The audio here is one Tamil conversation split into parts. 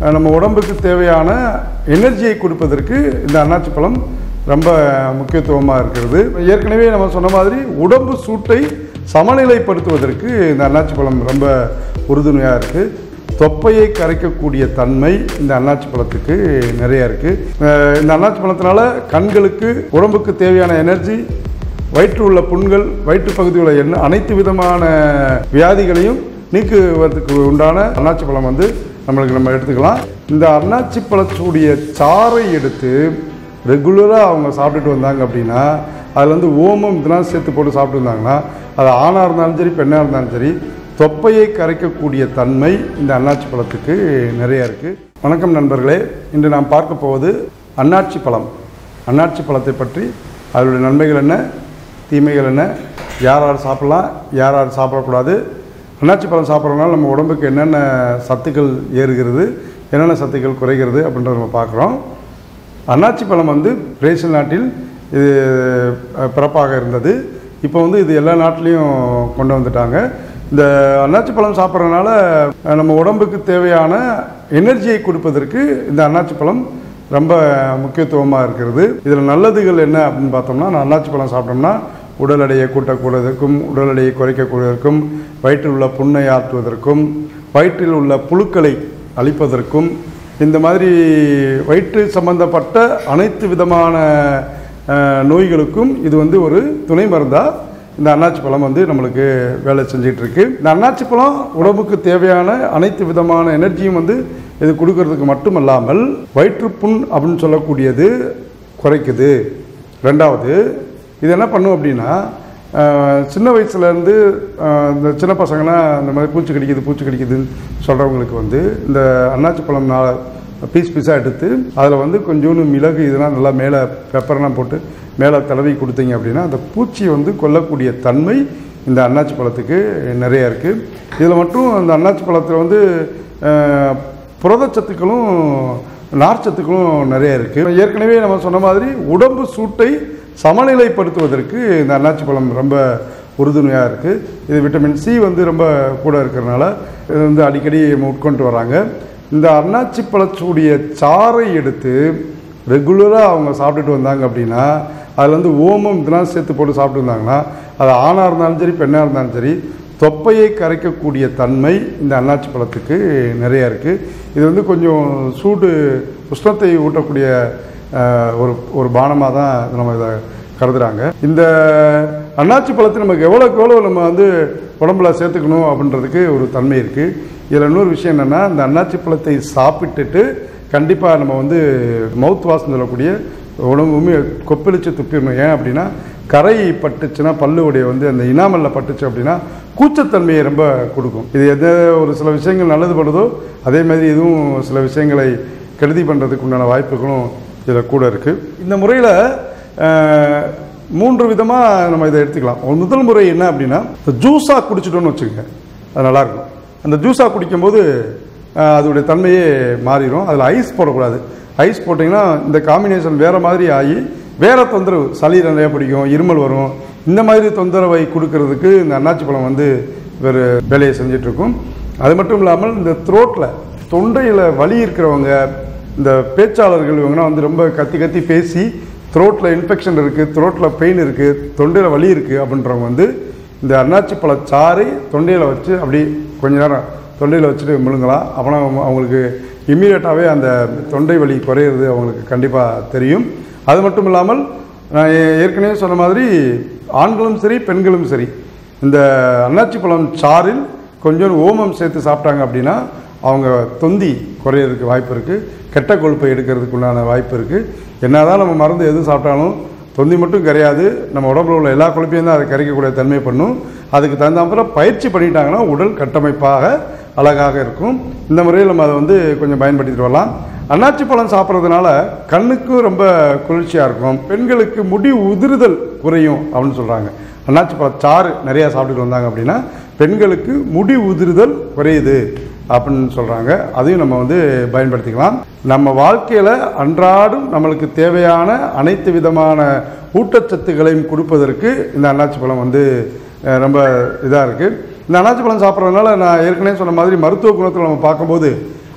அஹ், நம்ம உடம்புக்கு தேவையான எனர்ஜியை கொடுப்பதற்கு இந்த அன்னாச்சி பழம் ரொம்ப முக்கியத்துவமாக இருக்கிறது ஏற்கனவே நம்ம சொன்ன மாதிரி உடம்பு சூட்டை சமநிலைப்படுத்துவதற்கு இந்த அன்னாச்சி பழம் ரொம்ப உறுதுணையாக இருக்குது தொப்பையை கரைக்கக்கூடிய தன்மை இந்த அன்னாச்சி பழத்துக்கு நிறைய இருக்குது இந்த அன்னாச்சி பழத்தினால கண்களுக்கு உடம்புக்கு தேவையான எனர்ஜி வயிற்று உள்ள புண்கள் வயிற்று பகுதியில் உள்ள என்ன அனைத்து விதமான வியாதிகளையும் நீக்குவதற்கு உண்டான அன்னாச்சி பழம் வந்து நம்மளுக்கு நம்ம எடுத்துக்கலாம் இந்த அன்னாச்சி பழத்துடைய சாறை எடுத்து ரெகுலராக அவங்க சாப்பிட்டுட்டு வந்தாங்க அப்படின்னா அதில் வந்து ஓமம் இதெல்லாம் சேர்த்து போட்டு சாப்பிட்டு வந்தாங்கன்னா அது ஆணாக இருந்தாலும் சரி பெண்ணாக இருந்தாலும் சரி தொப்பையை கரைக்கக்கூடிய தன்மை இந்த அன்னாச்சி பழத்துக்கு நிறைய இருக்குது வணக்கம் நண்பர்களே இன்று நாம் பார்க்க போவது அன்னாச்சி பழம் அன்னாச்சி பழத்தை பற்றி அதனுடைய நன்மைகள் என்ன தீமைகள் என்ன யார் யார் சாப்பிடலாம் யார் யார் சாப்பிடக்கூடாது அன்னாச்சி பழம் சாப்பிட்றதுனால நம்ம உடம்புக்கு என்னென்ன சத்துக்கள் ஏறுகிறது என்னென்ன சத்துக்கள் குறைகிறது அப்படின்றத நம்ம பார்க்குறோம் அன்னாச்சி பழம் வந்து பிரேசில் நாட்டில் இது அஹ், பிறப்பாக இருந்தது இப்போ வந்து இது எல்லா நாட்டிலையும் கொண்டு வந்துட்டாங்க இந்த அன்னாச்சி பழம் சாப்பிட்றதுனால அஹ், நம்ம உடம்புக்கு தேவையான எனர்ஜியை கொடுப்பதற்கு இந்த அன்னாச்சி பழம் ரொம்ப முக்கியத்துவமாக இருக்கிறது இதில் நல்லதுகள் என்ன அப்படின்னு பார்த்தோம்னா நான் அன்னாச்சி பழம் சாப்பிட்டோம்னா உடல் எடையை கூட்டக்கூடியதற்கும் உடல் எடையை குறைக்கக்கூடியதற்கும் வயிற்றில் உள்ள புண்ணை ஆற்றுவதற்கும் வயிற்றில் உள்ள புழுக்களை அழிப்பதற்கும் இந்த மாதிரி வயிற்று சம்பந்தப்பட்ட அனைத்து விதமான அஹ், நோய்களுக்கும் இது வந்து ஒரு துணை மருந்தாக இந்த அன்னாச்சி பழம் வந்து நம்மளுக்கு வேலை செஞ்சிட்டு இருக்கு இந்த அன்னாச்சி பழம் உடம்புக்கு தேவையான அனைத்து விதமான எனர்ஜியும் வந்து இது கொடுக்கறதுக்கு மட்டுமல்லாமல் வயிற்றுப்புண் அப்படின்னு சொல்லக்கூடியது குறைக்குது ரெண்டாவது இது என்ன பண்ணும் அப்படின்னா ஆஹ், சின்ன வயசுலேருந்து இந்த சின்ன பசங்களாம் இந்த மாதிரி பூச்சி கடிக்குது பூச்சி கடிக்குதுன்னு சொல்கிறவங்களுக்கு வந்து இந்த அன்னாச்சி பழம் நான் பீஸ் பீஸாக எடுத்து அதில் வந்து கொஞ்சோண்டு மிளகு இதெல்லாம் நல்லா மேலே பெப்பர்லாம் போட்டு மேலே தடவி கொடுத்தீங்க அப்படின்னா அந்த பூச்சியை வந்து கொல்லக்கூடிய தன்மை இந்த அன்னாச்சி பழத்துக்கு நிறைய இருக்குது இதில் மட்டும் அந்த அன்னாச்சி பழத்தில் வந்து ஆஹ், புரதச்சத்துக்களும் நார்ச்சத்துக்களும் நிறைய இருக்குது ஏற்கனவே நம்ம சொன்ன மாதிரி உடம்பு சூட்டை சமநிலைப்படுத்துவதற்கு இந்த அன்னாச்சி பழம் ரொம்ப உறுதுணையாக இருக்குது இது விட்டமின் சி வந்து ரொம்ப கூட இருக்கிறனால இது வந்து அடிக்கடி நம்ம உட்கொண்டு வராங்க இந்த அன்னாச்சி பழச்சூடிய சாறை எடுத்து ரெகுலராக அவங்க சாப்பிட்டுட்டு வந்தாங்க அப்படின்னா அதில் வந்து ஓமம் இதெல்லாம் சேர்த்து போட்டு சாப்பிட்டு வந்தாங்கன்னா அது ஆணாக இருந்தாலும் சரி பெண்ணாக இருந்தாலும் சரி தொப்பையை கரைக்கக்கூடிய தன்மை இந்த அன்னாச்சி பழத்துக்கு நிறைய இருக்குது இது வந்து கொஞ்சம் சூடு உஷ்ணத்தை ஊட்டக்கூடிய அஹ், ஒரு ஒரு பானமாக தான் நம்ம இதை கருதுறாங்க இந்த அன்னாச்சி பழத்தை நமக்கு எவ்வளோக்கு எவ்வளோ நம்ம வந்து உடம்புல சேர்த்துக்கணும் அப்படின்றதுக்கு ஒரு தன்மை இருக்குது இதில் இன்னொரு விஷயம் என்னென்னா இந்த அன்னாச்சி பழத்தை சாப்பிட்டுட்டு கண்டிப்பாக நம்ம வந்து மவுத் வாசம் சொல்லக்கூடிய உடம்புமே கொப்பளிச்சு துப்பிடணும் ஏன் அப்படின்னா கரை பட்டுச்சுன்னா பல்லுடைய வந்து அந்த இனாமலில் பட்டுச்சு அப்படின்னா கூச்சத்தன்மையை ரொம்ப கொடுக்கும் இது எந்த ஒரு சில விஷயங்கள் நல்லது பண்ணுதோ அதே மாதிரி இதுவும் சில விஷயங்களை கெடுதி பண்ணுறதுக்கு உண்டான வாய்ப்புகளும் இதில் கூட இருக்குது இந்த முறையில் மூன்று விதமாக நம்ம இதை எடுத்துக்கலாம் ஒரு முதல் முறை என்ன அப்படின்னா இப்போ ஜூஸாக குடிச்சிட்டோன்னு வச்சுக்கோங்க அது நல்லாயிருக்கும் அந்த ஜூஸாக குடிக்கும்போது அஹ், அதோடைய தன்மையே மாறிடும் அதில் ஐஸ் போடக்கூடாது ஐஸ் போட்டிங்கன்னா இந்த காம்பினேஷன் வேறு மாதிரி ஆகி வேறு தொந்தரவு சளி நிறைய பிடிக்கும் இருமல் வரும் இந்த மாதிரி தொந்தரவை கொடுக்கறதுக்கு இந்த அன்னாச்சி பழம் வந்து வேறு வேலையை செஞ்சிட்ருக்கும் அது மட்டும் இல்லாமல் இந்த த்ரோட்டில் தொண்டையில் வலி இருக்கிறவங்க இந்த பேச்சாளர்கள் இவங்கன்னா வந்து ரொம்ப கத்தி கத்தி பேசி த்ரோட்டில் இன்ஃபெக்ஷன் இருக்குது த்ரோட்டில் பெயின் இருக்குது தொண்டையில் வலி இருக்குது அப்படின்றவங்க வந்து இந்த அன்னாச்சி பழ சாறை தொண்டையில் வச்சு அப்படி கொஞ்ச நேரம் தொண்டையில் வச்சுட்டு முழுங்கலாம் அப்போனா அவங்க- அவங்களுக்கு இம்மீடியட்டாகவே அந்த தொண்டை வலி குறையிறது அவங்களுக்கு கண்டிப்பாக தெரியும் அது மட்டும் இல்லாமல் நான் ஏ- ஏற்கனவே சொன்ன மாதிரி ஆண்களும் சரி பெண்களும் சரி இந்த அன்னாச்சி பழம் சாறில் கொஞ்சம் ஓமம் சேர்த்து சாப்பிட்டாங்க அப்படின்னா அவங்க தொந்தி குறையிறதுக்கு வாய்ப்பு இருக்குது கெட்ட கொழுப்பை எடுக்கிறதுக்கு உண்டான வாய்ப்பு இருக்குது என்னதான் நம்ம மருந்து எது சாப்பிட்டாலும் தொந்தி மட்டும் கரையாது நம்ம உடம்புல உள்ள எல்லா கொழுப்பையும் தான் அதை கரைக்கக்கூடிய தன்மை பண்ணும் அதுக்கு தகுந்தாப்புல பயிற்சி பண்ணிட்டாங்கன்னா உடல் கட்டமைப்பாக அழகாக இருக்கும் இந்த முறையில் நம்ம அதை வந்து கொஞ்சம் பயன்படுத்திட்டு வரலாம் அன்னாச்சி பழம் சாப்பிட்றதுனால கண்ணுக்கும் ரொம்ப குளிர்ச்சியாக இருக்கும் பெண்களுக்கு முடி உதிர்தல் குறையும் அப்படின்னு சொல்கிறாங்க அன்னாச்சி பழ சாறு நிறையா சாப்பிட்டுட்டு வந்தாங்க அப்படின்னா பெண்களுக்கு முடி உதிர்தல் குறையுது அப்படின்னு சொல்கிறாங்க அதையும் நம்ம வந்து பயன்படுத்திக்கலாம் நம்ம வாழ்க்கையில் அன்றாடம் நம்மளுக்கு தேவையான அனைத்து விதமான ஊட்டச்சத்துக்களையும் கொடுப்பதற்கு இந்த அன்னாச்சி பழம் வந்து அஹ், ரொம்ப இதாக இருக்குது இந்த அன்னாச்சி பழம் சாப்பிட்றதுனால நான் ஏற்கனவே சொன்ன மாதிரி மருத்துவ குணத்தில் நம்ம பார்க்கும்போது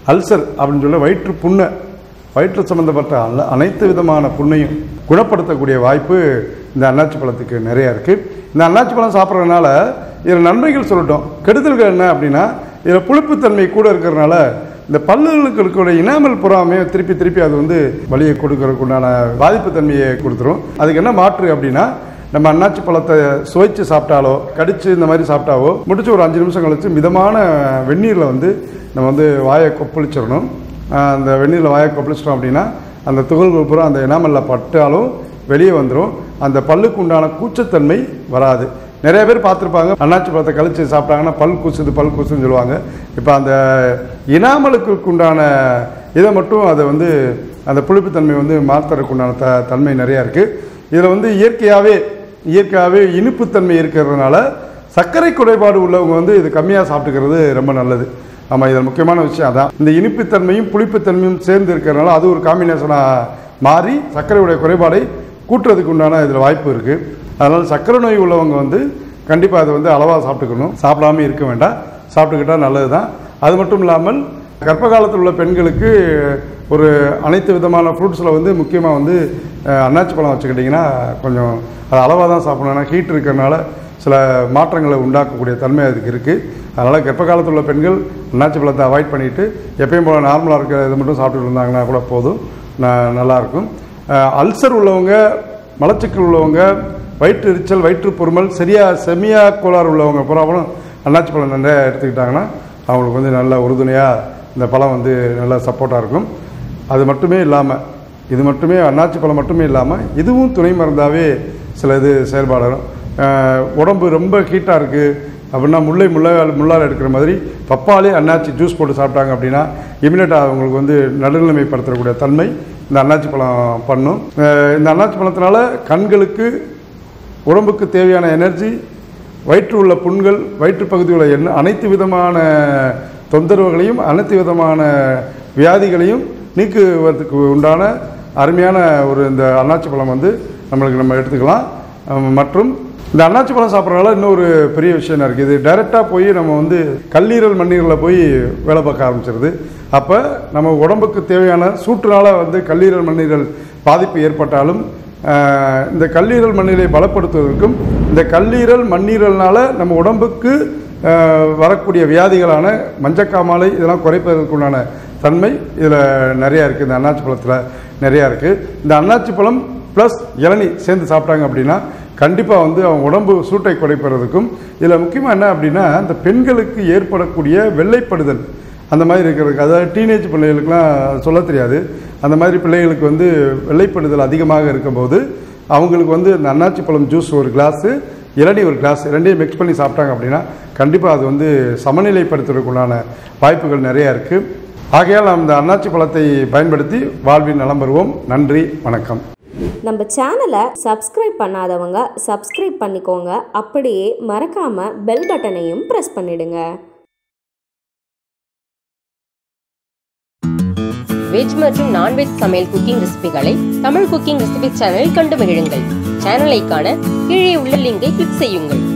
அல்சர் அப்படின்னு சொல்ல வயிற்று புண்ணை வயிற்று சம்பந்தப்பட்ட அல்ல அனைத்து விதமான புண்ணையும் குணப்படுத்தக்கூடிய வாய்ப்பு இந்த அன்னாச்சி பழத்துக்கு நிறையா இருக்குது இந்த அன்னாச்சி பழம் சாப்பிட்றதுனால இதில் நன்மைகள் சொல்லட்டும் கெடுதல்கள் என்ன அப்படின்னா இதில் புளிப்புத்தன்மை கூட இருக்கிறதுனால இந்த பல்லுகளுக்கு இருக்கிற இனாமல் புறாமே திருப்பி திருப்பி அது வந்து வலியை கொடுக்கறதுக்கு உண்டான பாதிப்பு தன்மையை கொடுத்துரும் அதுக்கு என்ன மாற்று அப்படின்னா நம்ம அன்னாச்சி பழத்தை சுவைச்சு சாப்பிட்டாலோ கடிச்சு இந்த மாதிரி சாப்பிட்டாவோ முடிச்சு ஒரு அஞ்சு நிமிஷம் கழிச்சு மிதமான வெந்நீரில் வந்து நம்ம வந்து வாயை கொப்பளிச்சிடணும் ஆஹ் அந்த வெந்நீரில் வாயை கொப்பளிச்சிட்டோம் அப்படின்னா அந்த துகள்கள் பூரா அந்த எனாமலில் பட்டாலும் வெளியே வந்துடும் அந்த பல்லுக்கு உண்டான கூச்சத்தன்மை வராது நிறைய பேர் பார்த்துருப்பாங்க அன்னாச்சி பழத்தை கழிச்சு சாப்பிட்டாங்கன்னா பல் கூசுது பல் கூசுன்னு சொல்லுவாங்க இப்போ அந்த இனாமலுக்கு உண்டான இதை மட்டும் அதை வந்து அந்த புளிப்புத்தன்மை வந்து மாற்றுறதுக்கு உண்டான த தன்மை நிறையா இருக்குது இதில் வந்து இயற்கையாகவே இயற்கையாகவே இனிப்புத்தன்மை இருக்கிறதுனால சர்க்கரை குறைபாடு உள்ளவங்க வந்து இது கம்மியாக சாப்பிட்டுக்கிறது ரொம்ப நல்லது ஆமாம் இதில் முக்கியமான விஷயம் அதான் இந்த இனிப்புத்தன்மையும் புளிப்புத்தன்மையும் சேர்ந்து இருக்கிறதுனால அது ஒரு காம்பினேஷனாக மாறி சர்க்கரையுடைய குறைபாடை கூட்டுறதுக்கு உண்டான இதில் வாய்ப்பு இருக்குது அதனால் சர்க்கரை நோய் உள்ளவங்க வந்து கண்டிப்பாக அதை வந்து அளவாக சாப்பிட்டுக்கணும் சாப்பிடாம இருக்க வேண்டாம் சாப்பிட்டுக்கிட்டால் நல்லது தான் அது மட்டும் இல்லாமல் கர்ப்ப காலத்தில் உள்ள பெண்களுக்கு ஒரு அனைத்து விதமான ஃப்ரூட்ஸில் வந்து முக்கியமாக வந்து அஹ், அன்னாச்சி பழம் வச்சுக்கிட்டிங்கன்னா கொஞ்சம் அது அளவாக தான் சாப்பிடணும் ஏன்னா ஹீட் இருக்கிறனால சில மாற்றங்களை உண்டாக்கக்கூடிய தன்மை அதுக்கு இருக்குது அதனால் கர்ப்ப காலத்தில் உள்ள பெண்கள் அன்னாச்சி பழத்தை அவாய்ட் பண்ணிவிட்டு எப்பயும் போல நார்மலாக இருக்கிற இது மட்டும் சாப்பிட்டுட்டு இருந்தாங்கன்னா கூட போதும் ந- நல்லாயிருக்கும் அஹ், அல்சர் உள்ளவங்க மலச்சிக்கல் உள்ளவங்க வயிற்று எரிச்சல் வயிற்று பொறுமல் சரியா செமியா கோளாறு உள்ளவங்க பூராவும் அன்னாச்சி பழம் நிறைய எடுத்துக்கிட்டாங்கன்னா அவங்களுக்கு வந்து நல்ல உறுதுணையாக இந்த பழம் வந்து நல்லா சப்போர்ட்டாக இருக்கும் அது மட்டுமே இல்லாமல் இது மட்டுமே அன்னாச்சி பழம் மட்டுமே இல்லாமல் இதுவும் துணை மருந்தாகவே சில இது செயல்பாடும் அஹ் உடம்பு ரொம்ப ஹீட்டாக இருக்குது அப்படின்னா முல்லை முள்ளால் முள்ளால் எடுக்கிற மாதிரி பப்பாளி அன்னாச்சி ஜூஸ் போட்டு சாப்பிட்டாங்க அப்படின்னா இமிடியேட்டாக அவங்களுக்கு வந்து நடுநிலைமைப்படுத்தக்கூடிய தன்மை இந்த அன்னாச்சி பழம் பண்ணும் அஹ் இந்த அன்னாச்சி பழத்தினால கண்களுக்கு உடம்புக்கு தேவையான எனர்ஜி வயிற்று உள்ள புண்கள் வயிற்று பகுதியில் உள்ள என்ன அனைத்து விதமான தொந்தரவுகளையும் அனைத்து விதமான வியாதிகளையும் நீக்குவதற்கு உண்டான அருமையான ஒரு இந்த அன்னாச்சி பழம் வந்து நம்மளுக்கு நம்ம எடுத்துக்கலாம் அஹ் மற்றும் இந்த அன்னாச்சி பழம் சாப்பிட்றதுனால இன்னொரு பெரிய விஷயம் என்ன இருக்குது இது டைரெக்டாக போய் நம்ம வந்து கல்லீரல் மண்ணீரலில் போய் வேலை பார்க்க ஆரம்பிச்சிருது அப்போ நம்ம உடம்புக்கு தேவையான சூட்டுனால வந்து கல்லீரல் மண்ணீரல் பாதிப்பு ஏற்பட்டாலும் ஆஹ் இந்த கல்லீரல் மண்ணீரலை பலப்படுத்துவதற்கும் இந்த கல்லீரல் மண்ணீரல்னால நம்ம உடம்புக்கு ஆஹ் வரக்கூடிய வியாதிகளான மஞ்சக்காமாலை இதெல்லாம் குறைப்பதற்குண்டான தன்மை இதில் நிறையா இருக்குது இந்த அன்னாச்சி பழத்தில் நிறையா இருக்குது இந்த அன்னாச்சி பழம் ப்ளஸ் இளநீ சேர்ந்து சாப்பிட்டாங்க அப்படின்னா கண்டிப்பாக வந்து அவங்க உடம்பு சூட்டை குறைப்பதற்கும் இதில் முக்கியமாக என்ன அப்படின்னா இந்த பெண்களுக்கு ஏற்படக்கூடிய வெள்ளைப்படுதல் அந்த மாதிரி இருக்கிறதுக்கு அதாவது டீனேஜ் பிள்ளைகளுக்குலாம் சொல்ல தெரியாது அந்த மாதிரி பிள்ளைகளுக்கு வந்து வெள்ளைப்படுதல் அதிகமாக இருக்கும்போது அவங்களுக்கு வந்து இந்த அன்னாச்சி பழம் ஜூஸ் ஒரு கிளாஸு இளநீ ஒரு கிளாஸ் ரெண்டையும் மிக்ஸ் பண்ணி சாப்பிட்டாங்க அப்படின்னா கண்டிப்பாக அது வந்து சமநிலைப்படுத்துறதுக்குள்ளான வாய்ப்புகள் நிறையா இருக்குது ஆகையால் நாம் இந்த அன்னாச்சி பழத்தை பயன்படுத்தி வாழ்வில் நலம் பெறுவோம் நன்றி வணக்கம் நம்ம சேனலை சப்ஸ்கிரைப் பண்ணாதவங்க சப்ஸ்கிரைப் பண்ணிக்கோங்க அப்படியே மறக்காம பெல் பட்டனையும் ப்ரெஸ் பண்ணிடுங்க வெஜ் மற்றும் நான்வெஜ் சமையல் குக்கிங் ரெசிபிகளை தமிழ் குக்கிங் ரெசிபி சேனலில் கண்டு மகிழுங்கள் சேனலை காண கீழே உள்ள லிங்கை கிளிக் செய்யுங்கள்